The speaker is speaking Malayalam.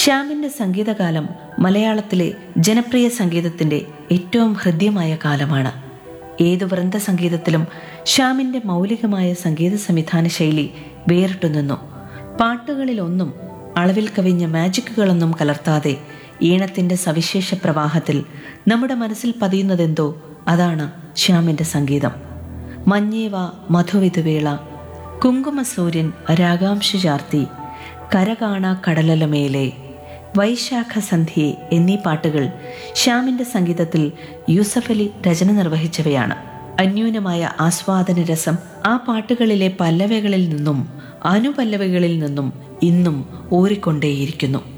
ശ്യാമിന്റെ സംഗീതകാലം മലയാളത്തിലെ ജനപ്രിയ സംഗീതത്തിന്റെ ഏറ്റവും ഹൃദ്യമായ കാലമാണ് ഏതു വൃന്ദ സംഗീതത്തിലും ശ്യാമിന്റെ മൗലികമായ സംഗീത സംവിധാന ശൈലി വേറിട്ടു നിന്നു പാട്ടുകളിലൊന്നും അളവിൽ കവിഞ്ഞ മാജിക്കുകളൊന്നും കലർത്താതെ ഈണത്തിന്റെ സവിശേഷ പ്രവാഹത്തിൽ നമ്മുടെ മനസ്സിൽ പതിയുന്നതെന്തോ അതാണ് ശ്യാമിന്റെ സംഗീതം മഞ്ഞേവ മധുവിധുവേള കുങ്കുമസൂര്യൻ രാഗാംശ ചാർത്തി കരകാണ കടലലമേലെ വൈശാഖ സന്ധ്യയെ എന്നീ പാട്ടുകൾ ശ്യാമിന്റെ സംഗീതത്തിൽ യൂസഫ് അലി രചന നിർവഹിച്ചവയാണ് അന്യൂനമായ ആസ്വാദന രസം ആ പാട്ടുകളിലെ പല്ലവകളിൽ നിന്നും അനുപല്ലവകളിൽ നിന്നും ഇന്നും ഊറിക്കൊണ്ടേയിരിക്കുന്നു